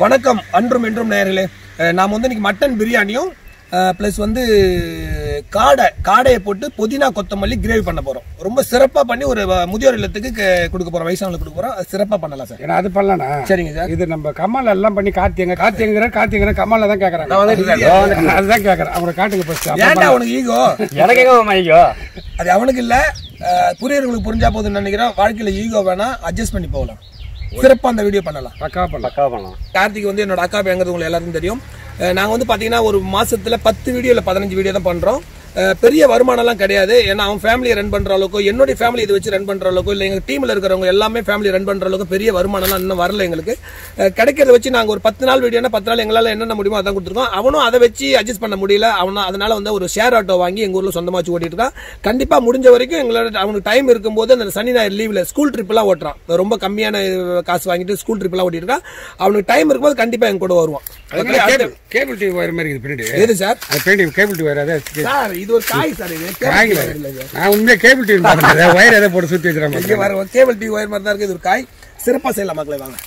வணக்கம் அன்றும் என்றும் நேயர்களே அஹ் நாம் வந்து இன்னைக்கு மட்டன் பிரியாணியும் ப்ளஸ் வந்து காடை காடையை போட்டு புதினா கொத்தமல்லி கிரேவி பண்ண போறோம் ரொம்ப சிறப்பா பண்ணி ஒரு வ- முதியோர் இல்லத்துக்கு க- கொடுக்க போறோம் வயசானவங்களுக்கு கொடுக்க போறோம் அது சிறப்பா பண்ணலாம் சார் ஏன்னா அது பண்ணலாம்ண்ணா சரிங்க சார் இது நம்ம கமல் எல்லாம் பண்ணி கார்த்தியங்க கார்த்தியங்கிற கார்த்தியங்கிற கமல்ல தான் கேக்குறாங்க நான் வந்துட்டேன். அதுதான் கேக்குறேன் அவங்க காட்டுங்க ஃபர்ஸ்ட் ஏன்டா உனக்கு ஈகோ எனக்கு எங்க மையோ அது அவனுக்கு இல்ல அஹ் புரியறவங்களுக்கு புரிஞ்சா போதும்னு நினைக்கிறேன் வாழ்க்கையில ஈகோ வேணா அட்ஜஸ்ட் பண்ணி போகலாம் சிறப்பா அந்த வீடியோ பண்ணலாம் பக்கா பண்ணலாம் பக்கா பண்ணலாம் கார்த்திக் வந்து என்னோட அக்கா பேங்கிறது உங்களுக்கு எல்லாருக்கும் தெரியும் அஹ் நாங்க வந்து பாத்தீங்கன்னா ஒரு மாசத்துல பத்து வீடியோ இல்ல பதினஞ்சு வீடியோ தான் பண்றோம் அஹ் பெரிய வருமானம்லாம் கிடையாது ஏன்னா அவன் ஃபேமிலியை ரன் பண்ற அளவுக்கு என்னுடைய ஃபேமிலி இதை வச்சு ரன் பண்ற அளவுக்கு இல்லை எங்க டீம்ல இருக்கிறவங்க எல்லாமே ஃபேமிலி ரன் பண்ற அளவுக்கு பெரிய வருமானம்லாம் இன்னும் வரல எங்களுக்கு அஹ் கிடைக்கிறத வச்சு நாங்க ஒரு பத்து நாள் வீடியோனா பத்து நாள் எங்களால என்னென்ன முடியுமோ அதான் கொடுத்துருக்கோம் அவனும் அதை வச்சு அட்ஜஸ்ட் பண்ண முடியல அவனும் அதனால வந்து ஒரு ஷேர் ஆட்டோ வாங்கி எங்க ஊர்ல சொந்தமா வச்சு ஓட்டிட்டு இருக்கான் கண்டிப்பா முடிஞ்ச வரைக்கும் எங்களோட அவனுக்கு டைம் இருக்கும்போது அந்த சனி ஞாயிறு லீவ்ல ஸ்கூல் ட்ரிப் எல்லாம் ஓட்டுறான் ரொம்ப கம்மியான காசு வாங்கிட்டு ஸ்கூல் ட்ரிப் எல்லாம் ஓட்டிட்டு இருக்கான் அவனுக்கு டைம் இருக்கும்போது கண்டிப்பா எங்க கூட வருவான் கேபிள் கேபிள் டிவி வயர் மாதிரி இருக்குது பின்னாடி எது சார் அது பின்னாடி கேபிள் டிவி வயர் அதே சார் இது ஒரு காய் சார் இது காய்கல நான் உண்மையா கேபிள் டிவி பார்த்தேன் வயர் எதை போட்டு சுத்தி இங்க வச்சுக்கிறேன் வர கேபிள் டிவி ஒயர் மாதிரி தான் இருக்கு இது ஒரு காய் சிறப்பா செய்யலாம் மக்களே வாங்க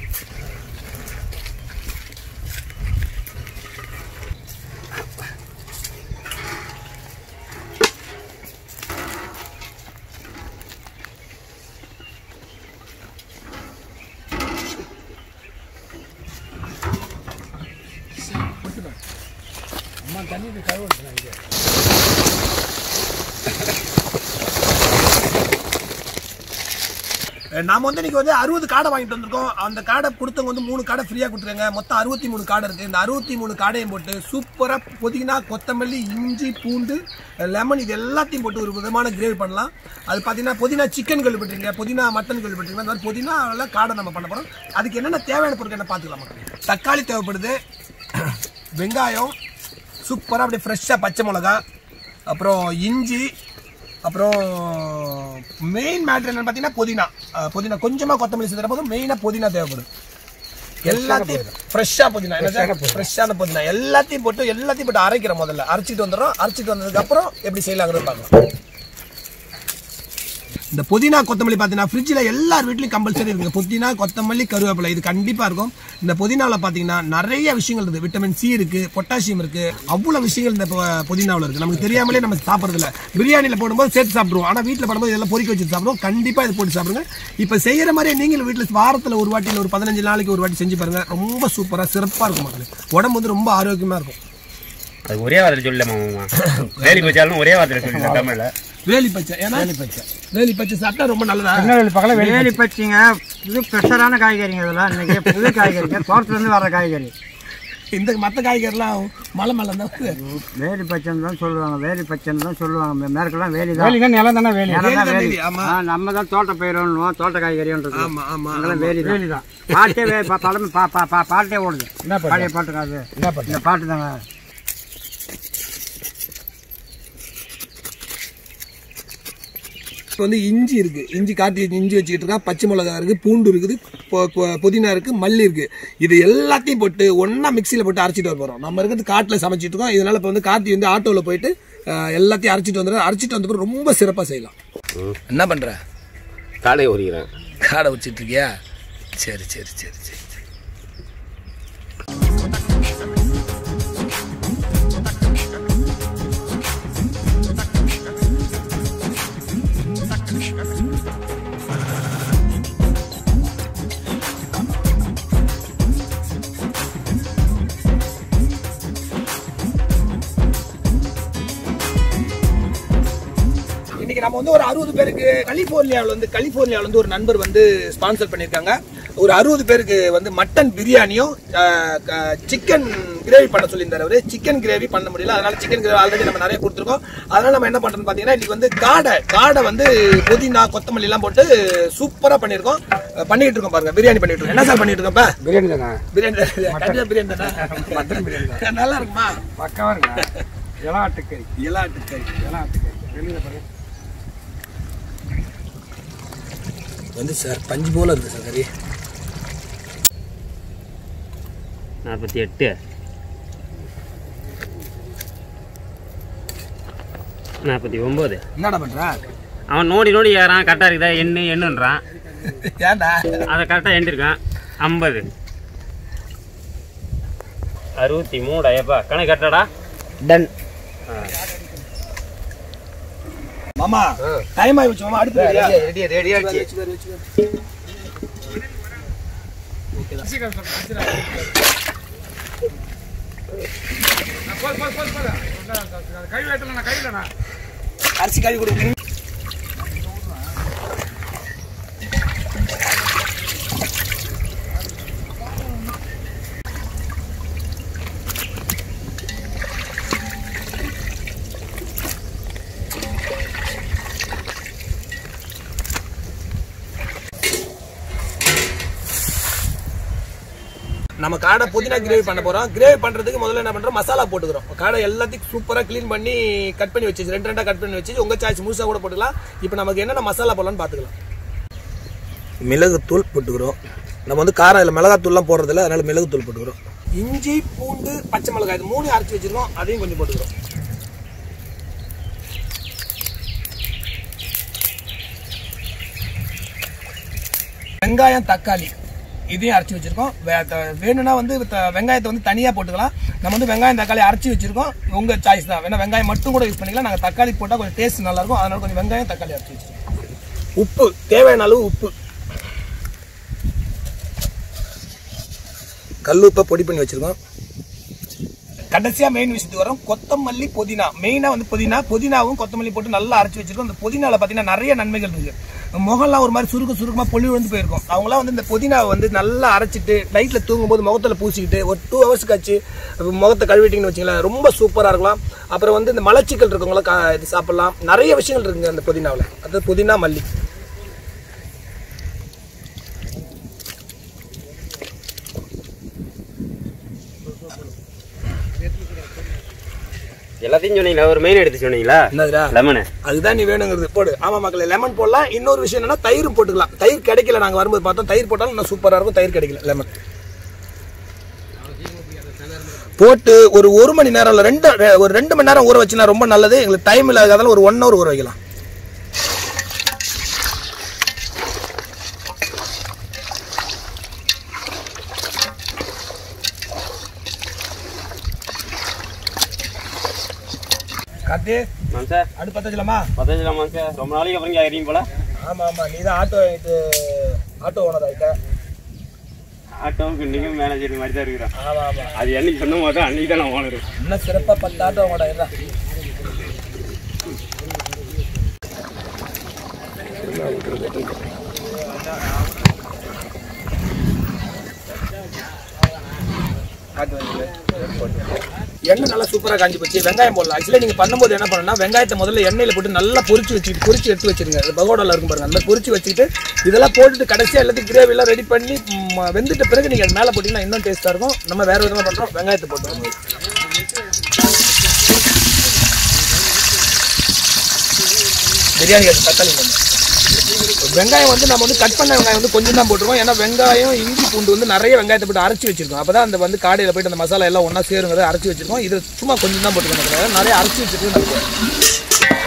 நாம வந்து இன்னைக்கு வந்து அறுபது காடை வாங்கிட்டு வந்திருக்கோம் அந்த காடை கொடுத்தவங்க வந்து மூணு காடை ஃப்ரீயா கொடுத்துருங்க மொத்தம் அறுபத்தி மூணு காடை இருக்கு இந்த அறுபத்தி மூணு காடையும் போட்டு சூப்பரா புதினா கொத்தமல்லி இஞ்சி பூண்டு லெமன் இது எல்லாத்தையும் போட்டு ஒரு விதமான கிரேவி பண்ணலாம் அது பாத்தீங்கன்னா புதினா சிக்கன் கேள்விப்பட்டிருக்கீங்க புதினா மட்டன் கேள்விப்பட்டிருக்கீங்க அந்த மாதிரி புதினா காடை நம்ம பண்ண போறோம் அதுக்கு என்னென்ன தேவையான பொருட்கள் என்ன பார்த்துக்கலாம் மக்களே. தக்காளி தேவைப்படுது வெங்காயம் சூப்பராக அப்படியே ஃப்ரெஷ்ஷாக பச்சை மிளகா அப்புறம் இஞ்சி அப்புறம் மெயின் மேட்ரு என்னன்னு பார்த்தீங்கன்னா புதினா அஹ் புதினா கொஞ்சமாக கொத்தமல்லி சேர்த்துற போதும் மெயினாக புதினா தேவைப்படும் எல்லாத்தையும் ஃப்ரெஷ்ஷாக புதினா என்ன சார் ஃப்ரெஷ்ஷான புதினா எல்லாத்தையும் போட்டு எல்லாத்தையும் போட்டு அரைக்கிறோம் முதல்ல அரைச்சிட்டு வந்துடுறோம் அரைச்சிட்டு வந்ததுக்கு அப்புறம் எப்படி செய்யலாங்கிறது பார்க்கலாம் இந்த புதினா கொத்தமல்லி பார்த்தீங்கன்னா ஃப்ரிட்ஜில் எல்லார் வீட்லையும் கம்பல்சரி இருக்குங்க புதினா கொத்தமல்லி கருவேப்பிலை இது கண்டிப்பாக இருக்கும் இந்த புதினாவில் பார்த்தீங்கன்னா நிறைய விஷயங்கள் இருக்குது விட்டமின் சி இருக்குது பொட்டாசியம் இருக்குது அவ்வளோ விஷயங்கள் இந்த பொ- புதினாவில் இருக்குது நமக்கு தெரியாமலே நம்ம சாப்பிட்றதில்ல பிரியாணியில் போடும்போது சேர்த்து சாப்பிடுவோம் ஆனால் வீட்டில் பண்ணும்போது இதெல்லாம் பொறிக்க வச்சு சாப்பிடுவோம் கண்டிப்பாக இது போட்டு சாப்பிடுங்க இப்போ செய்கிற மாதிரியே நீங்களும் வீட்டில் வாரத்தில் ஒரு வாட்டி இல்ல ஒரு பதினஞ்சு நாளைக்கு ஒரு வாட்டி செஞ்சு பாருங்க ரொம்ப சூப்பராக சிறப்பாக இருக்கும் மக்களே உடம்பு வந்து ரொம்ப ஆரோக்கியமாக இருக்கும் அது ஒரே வார்த்தை சொல்ல மாமா வேலி வச்சாலும் ஒரே வார்த்தை சொல்லுங்க தமிழ்ல வேலி பச்சை ஏன்னா வேலி பச்சை வேலி பச்சை சாப்பிட்டா ரொம்ப நல்லதா திருநெல்வேலி பக்கத்துல வெளியே வேலி பச்சிங்க புது ஃப்ரெஷரான காய்கறிங்க இதெல்லாம் இன்னைக்கு புது காய்கறிங்க தோட்டத்துலேருந்து வர காய்கறி இந்த மற்ற காய்கறிலாம் மலை மேலே தான் வருது. வேலி பச்சைன்னு தான் சொல்லுவாங்க வேலி பச்சைன்னு தான் சொல்லுவாங்க மே- மேற்கெல்லாம் வேலி தான் வேலினா நிலம் தானே வேலி நிலம் தான் வேலி வேலி வேலி, ஆமா. ஆ, நம்ம தான் தோட்ட பயிரணும் தோட்ட காய்கறின்றது ஆமா ஆமா அதெல்லாம் வேலி வேலி தான் பாட்டே வே- பா- பழமை பா பா பா பாட்டே ஓடுது என்ன பாட்டு? பழைய பாட்டுங்க அது என்ன பாட்டு? இந்த பாட்டு தாங்க இப்போ வந்து இஞ்சி இருக்கு இஞ்சி காட்டி இஞ்சி வச்சுக்கிட்டு இருக்கா பச்சை மிளகா இருக்கு பூண்டு இருக்குது பொ- பொ- புதினா இருக்கு மல்லி இருக்கு இது எல்லாத்தையும் போட்டு ஒண்ணா மிக்சியில போட்டு அரைச்சிட்டு வர போறோம் நம்ம இருக்கிறது காட்டுல சமைச்சிட்டு இருக்கோம் இதனால இப்போ வந்து கார்த்தி வந்து ஆட்டோல போயிட்டு அஹ், எல்லாத்தையும் அரைச்சிட்டு வந்துடும் அரைச்சிட்டு வந்த பிறகு ரொம்ப சிறப்பா செய்யலாம் என்ன பண்ற காலை ஓரிக்கிறேன் காடை வச்சிட்டு இருக்கியா சரி சரி சரி சரி சரி. இன்னைக்கு நம்ம வந்து ஒரு அறுபது பேருக்கு கலிபோர்னியாவில் வந்து கலிபோர்னியாவில் வந்து ஒரு நண்பர் வந்து ஸ்பான்சர் பண்ணியிருக்காங்க ஒரு அறுபது பேருக்கு வந்து மட்டன் பிரியாணியும் சிக்கன் கிரேவி பண்ண சொல்லியிருந்தாரு அவரு சிக்கன் கிரேவி பண்ண முடியல அதனால சிக்கன் கிரேவி ஆல்ரெடி நம்ம நிறைய கொடுத்துருக்கோம் அதனால நம்ம என்ன பண்றோம்னு பார்த்தீங்கன்னா இன்னைக்கு வந்து காடை காடை வந்து புதினா கொத்தமல்லி எல்லாம் போட்டு சூப்பரா பண்ணியிருக்கோம் அஹ், பண்ணிட்டு இருக்கோம் பாருங்க பிரியாணி பண்ணிட்டு இருக்கோம் என்ன சார் பண்ணிட்டு இருக்கோம் இப்ப பிரியாணி தானே பிரியாணி கண்டிப்பா பிரியாணி தானே மட்டன் பிரியாணி தான் நல்லா இருக்குமா பக்கவா இருக்கா இளம் ஆட்டுக்கறி எல்லாட்டு கறி இளம் ஆட்டுக்கறி வெளியில பாருங்க வந்து சார் பஞ்சு போல இருக்கு சார் கறி நாற்பத்தி எட்டு நாற்பத்தி ஒம்பது என்னடா பண்ற அவன் நோடி நோடி ஏறான் கரெக்டாக இருக்குதா எண்ணு எண்ணுன்றான் ஏன்டா அதை கரெக்டாக எண்ணிருக்கான் ஐம்பது அறுபத்தி மூணு ஐயப்பா கணக்கு கரெக்டாடா டன் மாமா டைம் ஆயிடுச்சு மாமா அடுப்பு ரெடியா ரெடி ரெடி வச்சு பாரு, வச்சு பாரு. போது போது போது போது கை வைத்தல கை இல்லைண்ணா அரிசி கழுவி கொடுக்குறீங்க நம்ம காடை புதினா கிரேவி பண்ண போறோம் கிரேவி பண்றதுக்கு முதல்ல என்ன பண்றோம் மசாலா போட்டுக்கிறோம் காடை எல்லாத்தையும் சூப்பரா க்ளீன் பண்ணி கட் பண்ணி வச்சு ரெண்டு ரெண்டா கட் பண்ணி வச்சு உங்க சாய்ஸ் முழுசா கூட போட்டுக்கலாம் இப்போ நமக்கு என்னென்ன மசாலா போடலாம்னு பாத்துக்கலாம் மிளகுத்தூள் போட்டுக்கிறோம் நம்ம வந்து காரம் இல்லை மிளகாத்தூள்லாம் போடுறதில்ல அதனால மிளகுத்தூள் போட்டுக்கிறோம் இஞ்சி பூண்டு பச்சை மிளகாய் இது மூணு அரைச்சி வச்சிருக்கோம் அதையும் கொஞ்சம் போட்டுக்கிறோம் வெங்காயம் தக்காளி இதையும் அரைச்சி வச்சிருக்கோம் வே- த- வேணும்னா வந்து த- வெங்காயத்தை வந்து தனியா போட்டுக்கலாம் நம்ம வந்து வெங்காயம் தக்காளி அரைச்சி வச்சிருக்கோம் உங்க சாய்ஸ் தான் வேணா வெங்காயம் மட்டும் கூட யூஸ் பண்ணிக்கலாம் நாங்க தக்காளி போட்டா கொஞ்சம் டேஸ்ட் நல்லா இருக்கும் அதனால கொஞ்சம் வெங்காயம் தக்காளி அரைச்சி வச்சிருக்கோம் உப்பு தேவையான அளவு உப்பு கல் உப்பை பொடி பண்ணி வச்சிருக்கோம் கடைசியா மெயின் விஷயத்துக்கு வரும் கொத்தமல்லி புதினா மெயினா வந்து புதினா புதினாவும் கொத்தமல்லி போட்டு நல்லா அரைச்சு வச்சிருக்கோம் இந்த புதினால பாத்தீங்கன்னா நிறைய நன்மைகள் இருக்கு முகம்லாம் ஒரு மாதிரி சுருக்க சுருக்கமா பொலி வந்து போயிருக்கும் அவங்களாம் வந்து இந்த புதினாவை வந்து நல்லா அரைச்சிட்டு நைட்ல தூங்கும்போது முகத்துல பூசிக்கிட்டு ஒரு டூ ஹவர்ஸ் கழிச்சு முகத்தை கழுவிட்டீங்கன்னு வச்சுங்களேன் ரொம்ப சூப்பரா இருக்கலாம் அப்புறம் வந்து இந்த மலச்சிக்கல் இருக்கவங்கள கா- இது சாப்பிடலாம் நிறைய விஷயங்கள் இருக்குங்க அந்த புதினாவில் அது புதினா மல்லி எல்லாத்தையும் சொன்னீங்களா ஒரு மெயின் எடுத்து சொன்னீங்களா என்னதுடா லெமனு அதுதான் நீ வேணுங்கிறது போடு ஆமா மக்களே லெமன் போடலாம் இன்னொரு விஷயம் என்னன்னா தயிர் போட்டுக்கலாம் தயிர் கிடைக்கல நாங்க வரும்போது பார்த்தோம் தயிர் போட்டாலும் இன்னும் சூப்பரா இருக்கும் தயிர் கிடைக்கல லெமன் போட்டு ஒரு ஒரு மணி நேரம் இல்ல ரெண்டு ஒரு ரெண்டு மணி நேரம் ஊற வச்சுனா ரொம்ப நல்லது எங்களுக்கு டைம் இல்லாததால ஒரு ஒன் ஹவர் ஊற வைக்கலாம் கார்த்தி மனுஷன் அடுப்பு பத்த வச்சலாமா பத்தஞ்சு மனுஷன் ரொம்ப நாளைக்கு அப்புறம் கேட்குறீங்க போல ஆமா ஆமா நீ தான் ஆட்டோ இது ஆட்டோ ஓனர் ஆயிட்ட ஆட்டோவுக்கு நீங்கள் மேனேஜர் மாதிரி தான் இருக்கிறோம் ஆமா ஆமா அது என்னைக்கு சொன்ன போதோ அன்னைக்கு தான் நான் ஓனர் இன்னும் சிறப்பா பத்து ஆட்டோ ஓட இருடா எண்ணெய் நல்லா சூப்பரா காஞ்சி போச்சு வெங்காயம் போடலாம் ஆக்சுவலி நீங்க பண்ணும்போது என்ன பண்ணணும்னா வெங்காயத்தை முதல்ல எண்ணெயில போட்டு நல்லா பொரிச்சு வச்சுட்டு பொரிச்சு எடுத்து வச்சிருங்க அது பகோடால இருக்கும் பாருங்க அந்த மாதிரி பொரிச்சு வச்சுட்டு இதெல்லாம் போட்டுட்டு கடைசியா எல்லாத்தையும் கிரேவி எல்லாம் ரெடி பண்ணி ம், வெந்துட்ட பிறகு நீங்க அது மேல போட்டீங்கன்னா இன்னும் டேஸ்டா இருக்கும் நம்ம வேற விதமா பண்றோம் வெங்காயத்தை போட்டுருவோம் பிரியாணி எடுத்து தக்காளி கொஞ்சம் வெங்காயம் வந்து நம்ம வந்து கட் பண்ண வெங்காயம் வந்து கொஞ்சம் தான் போட்டுருவோம் ஏன்னா வெங்காயம் இஞ்சி பூண்டு வந்து நிறைய வெங்காயத்தை போட்டு அரைச்சி வச்சிருக்கோம் அப்பதான் அந்த வந்து காடையில போயிட்டு அந்த மசாலா எல்லாம் ஒண்ணா சேருங்கிறத அரைச்சி வச்சிருக்கோம் இது சும்மா கொஞ்சம் தான் போட்டுக்கணும் நிறைய அரைச்சி வச்சிருக்கோம் நம்ம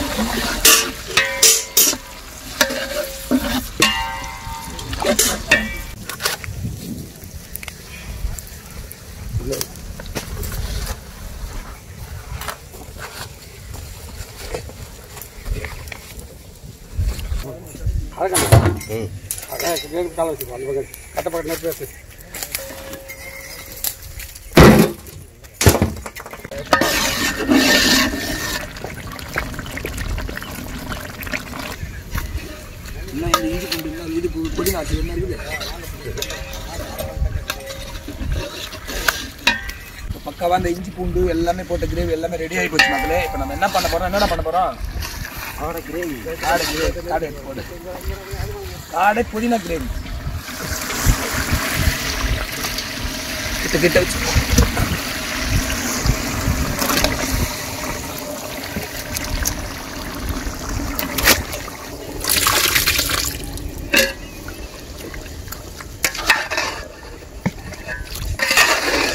அதான் காலை வச்சுக்கோ அந்த பக்கம் கட்ட பக்கம் நேற்று பேசு இன்னும் இந்த இஞ்சி பூண்டு இன்னும் இது பு- புதினா ஆச்சு என்ன இருக்குது இப்ப பக்காவா இந்த இஞ்சி பூண்டு எல்லாமே போட்ட கிரேவி எல்லாமே ரெடி ஆகி போச்சு மக்களே இப்போ நம்ம என்ன பண்ண போறோம் என்னடா பண்ண போறோம் காடை கிரேவி காடை கிரேவி காடை எடுத்து போடு காடை புதினா கிரேவி கிட்ட கிட்ட வச்சு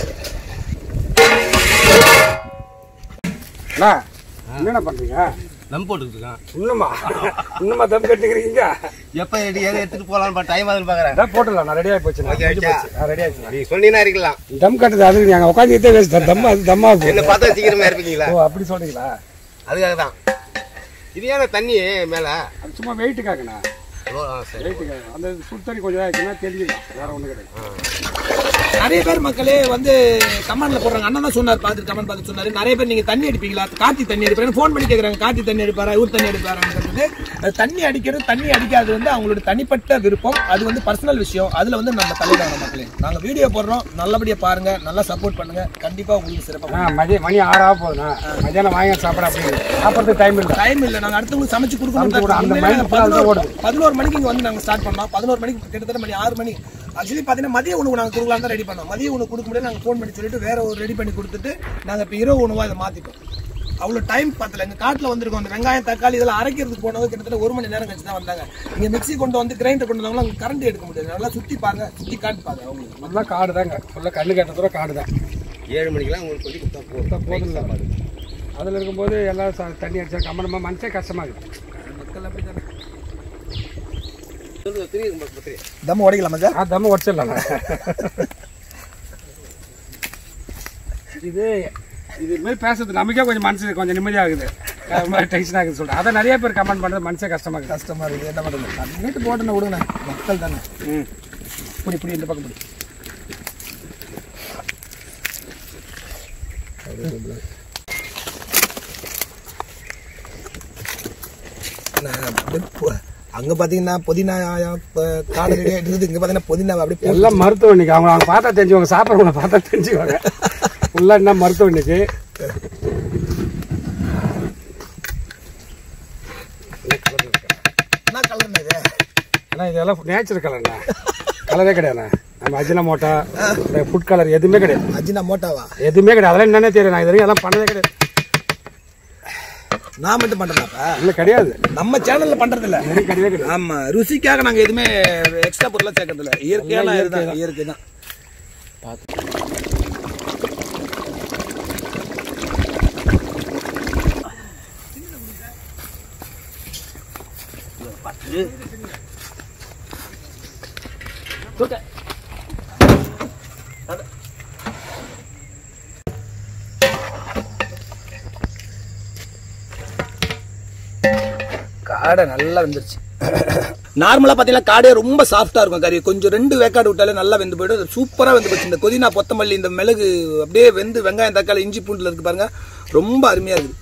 அண்ணா என்னண்ணா பண்ணுறீங்க தம் போட்டுக்கிட்டு இருக்கான் இன்னுமா இன்னுமா தம் கட்டுக்கிறீங்க எப்போ ரெடி எடுத்துட்டு போகலான்னு டைம் ஆகுதுன்னு பார்க்குறேன் அதான் போட்டுடலாம் நான் ரெடி ஆகி போச்சு Okay, ஆச்சா? ரெடி ஆயிடுச்சு நீ சொன்னீங்கன்னா இருக்கலாம் தம் கட்டுறது அது நீங்க உட்காந்துக்கிட்டே வேஸ்ட் தம் அது தம்மா என்ன போகுது பார்த்தா சீக்கிரமா இருப்பீங்களா ஓ அப்படி சொல்றீங்களா அதுக்காக தான் இது ஏன்னா தண்ணி மேலே அது சும்மா வெயிட்டுக்காகண்ணா ஓ ஆ சரி வெயிட்டுக்காக அந்த சுடு தண்ணி கொஞ்சம் ஆச்சுன்னா தெரிஞ்சுக்கலாம் வேற ஒன்றும் கிடையாது நிறைய பேர் மக்களே வந்து கமெண்ட்ல போடுறாங்க அண்ணன் தான் சொன்னார் பார்த்துட்டு கமெண்ட் பார்த்து சொன்னாரு நிறைய பேர் நீங்க தண்ணி அடிப்பீங்களா கார்த்தி தண்ணி அடிப்பாரு ஃபோன் பண்ணி கேக்குறாங்க கார்த்தி தண்ணி அடிப்பாரா இவர் தண்ணி அடிப்பாராங்கிறது அது தண்ணி அடிக்கிறது தண்ணி அடிக்காது வந்து அவங்களோட தனிப்பட்ட விருப்பம் அது வந்து பர்சனல் விஷயம் அதுல வந்து நம்ம தலையிடாங்க மக்களே நாங்க வீடியோ போடுறோம் நல்லபடியா பாருங்க நல்லா சப்போர்ட் பண்ணுங்க கண்டிப்பா உங்களுக்கு சிறப்பாக ஆ மதியம் மணி ஆறு ஆக போகுதுண்ணா மதியானம் வாங்கி சாப்பிட அப்படி சாப்பிட்றதுக்கு டைம் இல்லை டைம் இல்ல நாங்க அடுத்தவங்களுக்கு சமைச்சு சமைச்சு கொடு, அந்த கொடுக்கணும் mind full ஆ அதுதான் ஓடுது. பதினோரு மணிக்கு இங்க வந்து நாங்க ஸ்டார்ட் பண்ணோம் பதினோரு மணிக்கு கிட்டத்தட்ட மணி ஆறு மணி ஆக்சுவலி பாத்தீங்கன்னா மதிய உணவு நாங்க கொடுக்கலாம் தான் ரெடி பண்ணோம் மதிய உணவு கொடுக்க முடியாது நாங்க ஃபோன் பண்ணி சொல்லிட்டு வேற ஒரு ரெடி பண்ணி கொடுத்துட்டு நாங்க இப்ப இரவு உணவா இதை மாத்திட்டோம் அவ்வளவு டைம் பத்தல எங்க காட்டுல வந்திருக்கோம் அந்த வெங்காயம் தக்காளி இதெல்லாம் அரைக்கிறதுக்கு போனது கிட்டத்தட்ட ஒரு மணி நேரம் கழிச்சு தான் வந்தாங்க இங்க மிக்ஸி கொண்டு வந்து கிரைண்டர் கொண்டு வந்தவங்க அங்க கரண்ட் எடுக்க முடியாது நல்லா சுத்தி பாருங்க சுத்தி காட்டு பாருங்க அவங்களுக்கு ஃபுல்லாக காடு தாங்க ஃபுல்லாக கண்ணு கட்ட தூரம் காடு தான் ஏழு மணிக்கெல்லாம் உங்களுக்கு சொல்லி கொடுத்தா போதும் போதும் இல்லை அதில் இருக்கும்போது எல்லாரும் ச- தண்ணி அடிச்சா கம்மனமா மனசே கஷ்டமா இருக்குது மக்கள் அப்படித்தானே சொல்லுங்க தெரியுது உங்களுக்கு பத்திரி தம் உடைக்கலாமா சார் ஆ தம்ம உடச்சிடலாம் இது இது மாதிரி பேசுறது நமக்கே கொஞ்சம் மனசு கொஞ்சம் நிம்மதியாகுது அது மாதிரி டென்ஷன் ஆகுது சொல்லிட்டு அதை நிறைய பேர் கமெண்ட் பண்ணுறது மனசே கஷ்டமா இருக்குது கஷ்டமா இருக்கு என்ன பண்றது வீட்டு போட்டுன்னு விடுங்க மக்கள் தானே ம் இப்படி இப்படி இந்த பக்கம் இப்படி நான் அப்படியே போ- அங்க பாத்தீங்கன்னா புதினா ப- காடு ரெடி ஆயிட்டு இருக்குது இங்க பாத்தீங்கன்னா புதினா அப்படியே போட்டு எல்லாம் மருத்துவ இன்னைக்கு அவங்க அவங்க பார்த்தா தெரிஞ்சுவாங்க சாப்பிட்றவங்கள பார்த்தா தெரிஞ்சுவாங்க ஃபுல்லாக என்ன மருத்துவ இன்னைக்கு என்ன கலர் இது ஆனால் இதெல்லாம் நேச்சுரல் கலர்ண்ணா கலரே கிடையாதுண்ணா நம்ம அஜினா மோட்டா இந்த ஃபுட் கலர் எதுவுமே கிடையாது அஜினா மோட்டாவா எதுவுமே கிடையாது அதெல்லாம் என்னன்னே தெரியும் நான் இது வரைக்கும் எல்லாம் பண்ணதே கிடையாது நான் மட்டும் பண்றேனாப்பா இல்லை கிடையாது நம்ம சேனல்ல பண்றது இல்ல எனக்கு கிடையவே கிடையாது ஆமா ருசிக்காக நாங்க எதுவுமே எக்ஸ்ட்ரா பொருளா சேர்க்கறது இல்ல இயற்கையான இதுதான் இயற்கை தான் காடை நல்லா வெந்துருச்சு நார்மலா பாத்தீங்கன்னா காடே ரொம்ப சாஃப்டா இருக்கும் கறி கொஞ்சம் ரெண்டு வேக்காடு விட்டாலே நல்லா வெந்து போயிடும் சூப்பரா வெந்து போச்சு இந்த கொதினா கொத்தமல்லி இந்த மிளகு அப்படியே வெந்து வெங்காயம் தக்காளி இஞ்சி பூண்டுல இருக்கு பாருங்க ரொம்ப அருமையா இருக்குது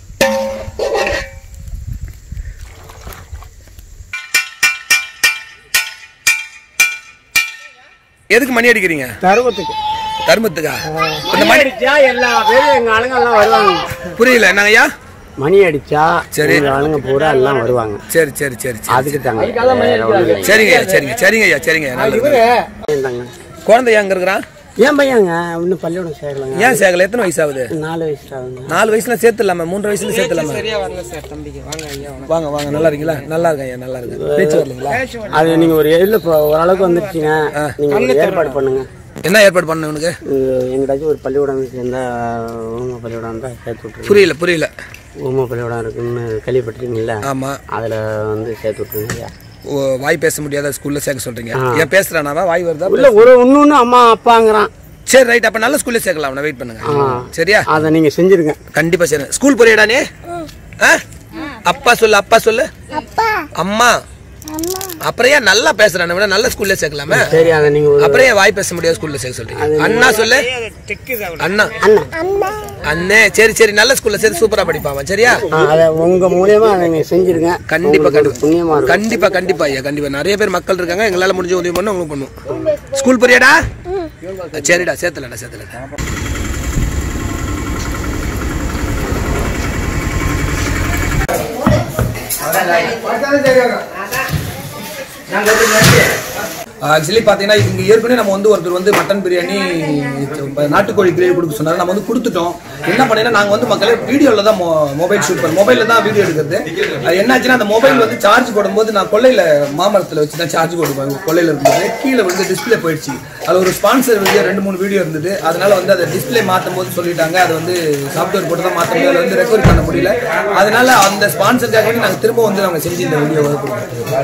எதுக்கு மணி அடிக்கிறீங்க தருவத்துக்கு தர்மத்துக்கா இந்த மணி அடிச்சா எல்லா பேரும் எங்க ஆளுங்க எல்லாம் வருவாங்க புரியல என்னங்க ஐயா மணி அடிச்சா சரி. எங்க ஆளுங்க பூரா எல்லாம் வருவாங்க சரி சரி சரி சரி அதுக்கு தாங்க வேற ஒண்ணும் இல்லை. சரிங்க ஐயா சரிங்க சரிங்க ஐயா சரிங்க ஐயா நல்லது இந்தாங்க. குழந்தை அங்க இருக்கிறான் ஏன் பையங்க இன்னும் பள்ளிக்கூடம் சேரலங்க ஏன் சேகல எத்தனை வயசு ஆகுது நாலு வயசு ஆகுங்க நாலு வயசுல சேர்த்துலாமா மூன்று வயசுல சேர்த்துலாமா வாங்க வாங்க நல்லா இருக்கீங்களா நல்லா இருக்கேன் ஐயா நல்லா இருக்கு பேச்சு வரலீங்களா அது நீங்க ஒரு இல்ல இப்போ ஓரளவுக்கு வந்துருச்சுங்க நீங்க ஒரு ஏற்பாடு பண்ணுங்க என்ன ஏற்பாடு பண்ண உனக்கு இது எங்கிட்டாச்சும் ஒரு பள்ளிக்கூடம் சேர்ந்தா ஊம பள்ளிக்கூடம் இருந்தா சேர்த்து விட்டுருங்க புரியல புரியல ஊம பள்ளிக்கூடம் இருக்குன்னு கேள்விப்பட்டிருக்கீங்கல்ல ஆமா அதுல வந்து சேர்த்து விட்டுருங்க ஐயா ஓ, வாய் பேச முடியாத ஸ்கூல்ல சேர்க்க சொல்றீங்க ஏன் பேசுறானாவா வாய் வருதா இல்ல ஒரு ஒண்ணு அம்மா அப்பாங்கிறான் சரி ரைட் அப்ப நல்ல ஸ்கூல்ல சேர்க்கலாம் அவனை வெயிட் பண்ணுங்க சரியா அதை நீங்க செஞ்சிருங்க கண்டிப்பா சரி ஸ்கூல் போறியடா நீ ஆ? அப்பா சொல்லு அப்பா சொல்லு அம்மா அப்புறம் ஏன் நல்லா பேசுறானே விட நல்ல ஸ்கூல்ல சேர்க்கலாமே சரி அதை நீங்க ஒரு அப்புறம் ஏன் வாய் பேச முடியாத ஸ்கூல்ல சேர்க்க சொல்றீங்க அண்ணா சொல்லு அண்ணா அண்ணே சரி சரி நல்ல ஸ்கூல்ல சேர்த்து சூப்பரா படிப்பான் அவன், சரியா ஆ, அதை உங்க மூலியமா அதை நீங்க செஞ்சிருங்க கண்டிப்பா உங்களுக்கு ஒரு புண்ணியமா கண்டிப்பா இருக்கும் கண்டிப்பா கண்டிப்பா ஐயா கண்டிப்பா நிறைய பேர் மக்கள் இருக்காங்க எங்களால முடிஞ்ச உதவி பண்ண உங்களுக்கு பண்ணுவோம் ஸ்கூல் போறியாடா சரிடா சேர்த்துலடா சேர்த்துலடா ஆக்சுவலி பார்த்தீங்கன்னா இங்க ஏற்கனவே நம்ம வந்து ஒருத்தர் வந்து மட்டன் பிரியாணி நாட்டுக்கோழி கிரேவி கொடுக்க சொன்னாரு நம்ம வந்து கொடுத்துட்டோம் என்ன பண்ணீங்கன்னா நாங்கள் வந்து மக்களே வீடியோவில் தான் மொபைல் ஷூட் பண்ணோம் மொபைலில் தான் வீடியோ எடுக்கிறது அது என்னாச்சுன்னா அந்த மொபைல் வந்து சார்ஜ் போடும்போது நான் கொல்லையில் மாமரத்தில் வச்சு தான் சார்ஜ் போடுவேன் கொல்லையில் இருக்கும்போது கீழே வந்து டிஸ்பிளே போயிடுச்சு அதில் ஒரு ஸ்பான்சர் வீடியோ ரெண்டு மூணு வீடியோ இருந்தது அதனால வந்து அதை டிஸ்பிளே மாற்றும் போது சொல்லிட்டாங்க அது வந்து சாஃப்ட்வேர் போட்டு தான் மாற்ற முடியும் அதை வந்து ரெக்கவரி பண்ண முடியல அதனால அந்த ஸ்பான்சருக்காக வேண்டி நாங்கள் திரும்ப வந்து நாங்கள் செஞ்சு இந்த வீடியோ கொடுத்தோம்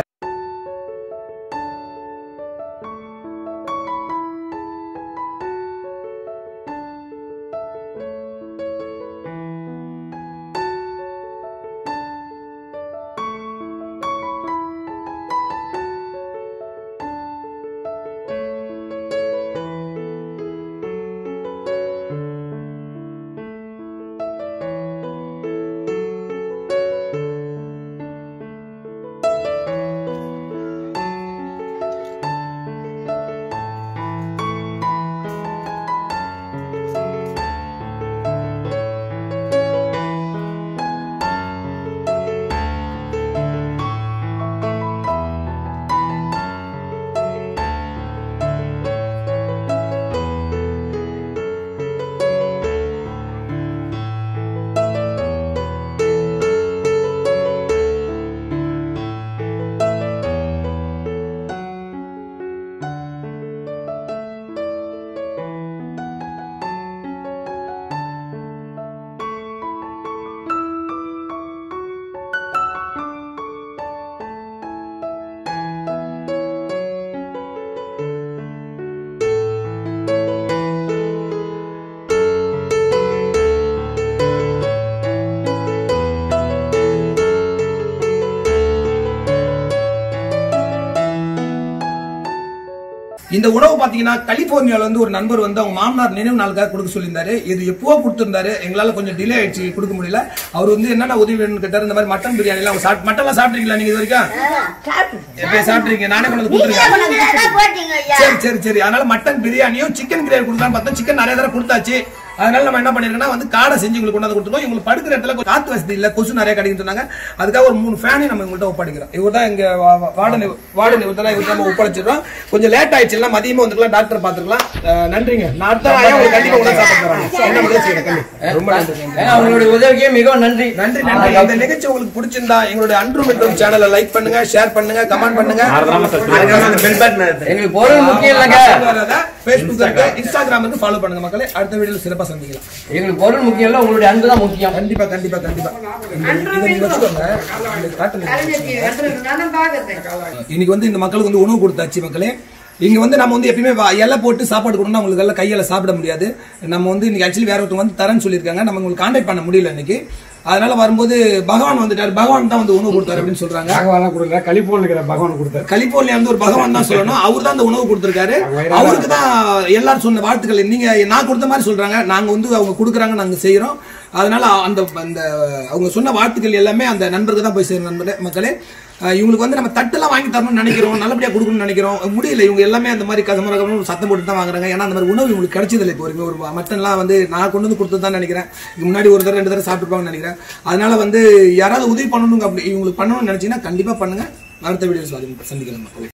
இந்த உணவு பாத்தீங்கன்னா கலிபோர்னியால வந்து ஒரு நண்பர் வந்து அவங்க மாமனார் நினைவு நாளுக்காக கொடுக்க சொல்லியிருந்தாரு இது எப்போ கொடுத்திருந்தாரு எங்களால கொஞ்சம் டிலே ஆயிடுச்சு கொடுக்க முடியல அவர் வந்து என்னென்ன உதவி வேணும்னு கேட்டாரு இந்த மாதிரி மட்டன் பிரியாணி எல்லாம் சாப்பிட்டு மட்டன் எல்லாம் சாப்பிட்டீங்களா நீங்க இது வரைக்கும் எப்ப சாப்பிட்டீங்க நானே கொண்டு வந்து கொடுத்துருக்கேன் சரி சரி சரி அதனால மட்டன் பிரியாணியும் சிக்கன் கிரேவி கொடுக்கலாம்னு பார்த்தா சிக்கன் நிறைய தடவை கொடுத்தாச்சு அதனால நம்ம என்ன பண்ணிருக்கோம்னா வந்து காடை செஞ்சு உங்களுக்கு கொண்டாந்து கொடுத்துருக்கோம் இவங்களுக்கு படுக்கிற இடத்துல கொஞ்சம் காத்து வசதி இல்ல கொசு நிறைய கிடைக்குன்னு சொன்னாங்க அதுக்காக ஒரு மூணு ஃபேனையும் நம்ம இவங்கள்ட்ட ஒப்படைக்கிறோம் இவர் தான் இங்க வா- வா- வார்டன் வார்டன் இவர் தான் இவர் நம்ம ஒப்படைச்சிடுறோம் கொஞ்சம் லேட் ஆயிடுச்சு எல்லாம் மதியமா வந்துக்கலாம் டாக்டர் பாத்துக்கலாம் அஹ், நன்றிங்க நான் அடுத்த வாரம் உங்களுக்கு கண்டிப்பா உணவு சாப்பிட்டு தரேன் என்ன முடியாது செய்யறேன் கண்டி ரொம்ப நன்றி அவங்களுடைய உதவிக்கே மிகவும் நன்றி நன்றி நன்றி இந்த நிகழ்ச்சி உங்களுக்கு பிடிச்சிருந்தா எங்களுடைய அன்று மற்றும் சேனலை லைக் பண்ணுங்க ஷேர் பண்ணுங்க கமெண்ட் பண்ணுங்க எங்களுக்கு பொருள் முக்கியம் இல்லைங்க பேஸ்புக் இருக்கு இன்ஸ்டாகிராம் இருக்கு ஃபாலோ பண்ணுங்க மக்களே அடுத்த வீடியோல சிறப்பா சந்திக்கலாம் எங்களுக்கு பொருள் முக்கியம் இல்ல உங்களுடைய அன்பு தான் முக்கியம் கண்டிப்பா கண்டிப்பா கண்டிப்பா இந்த- இதை நீங்க வச்சுக்கோங்க இந்த காட்டுங்க. இன்னைக்கு வந்து இந்த மக்களுக்கு வந்து உணவு கொடுத்தாச்சு மக்களே இங்க வந்து நம்ம வந்து எப்பயுமே வா- இலை போட்டு சாப்பாடு கொடுக்கணும் அவங்களுக்கு எல்லாம் கையால சாப்பிட முடியாது நம்ம வந்து இன்னைக்கு ஆக்சுவலி வேற ஒருத்தவங்க வந்து தரேன்னு சொல்லியிருக்காங்க நம்ம உங்களுக்கு கான்டாக்ட் பண்ண முடியல இன்னைக்கு அதனால வரும்போது பகவான் வந்துட்டாரு பகவான் தான் வந்து உணவு கொடுத்தாரு அப்படின்னு சொல்றாங்க பகவான்லாம் கொடுக்கல கலிபோர்னில் இருக்கிற பகவான் கொடுத்தாரு கலிபோர்னியா வந்து ஒரு பகவான் தான் சொல்லணும் அவர் தான் அந்த உணவு கொடுத்திருக்காரு அவருக்கு தான் எல்லாரும் சொன்ன வாழ்த்துக்கள் நீங்க நான் கொடுத்த மாதிரி சொல்றாங்க நாங்க வந்து அவங்க கொடுக்குறாங்க நாங்க செய்யறோம் அதனால அந்த அந்த அவங்க சொன்ன வாழ்த்துக்கள் எல்லாமே அந்த நண்பருக்கு தான் போய் சேரும் நண்பர்களே மக்களே அஹ் இவங்களுக்கு வந்து நம்ம தட்டெல்லாம் வாங்கி தரணும்னு நினைக்கிறோம் நல்லபடியா கொடுக்கணும்னு நினைக்கிறோம் முடியல இவங்க எல்லாமே அந்த மாதிரி கசமர கசமர சத்தம் போட்டு தான் வாங்குறாங்க ஏன்னா அந்த மாதிரி உணவு இவங்களுக்கு கிடைச்சதில்லை இப்போ வரைக்கும் ஒரு மட்டன்லாம் வந்து நான் கொண்டு வந்து கொடுத்தது தான் நினைக்கிறேன் இதுக்கு முன்னாடி ஒரு தடவை ரெண்டு தடவை சாப்பிட்டுருப்பாங்கன்னு நினைக்கிறேன் அதனால வந்து யாராவது உதவி பண்ணணும் அப்படி இவங்களுக்கு பண்ணணும்னு நினைச்சீங்கன்னா கண்டிப்பா பண்ணுங்க அடுத்த வீடியோ சந்திக்கலாம் மக்களே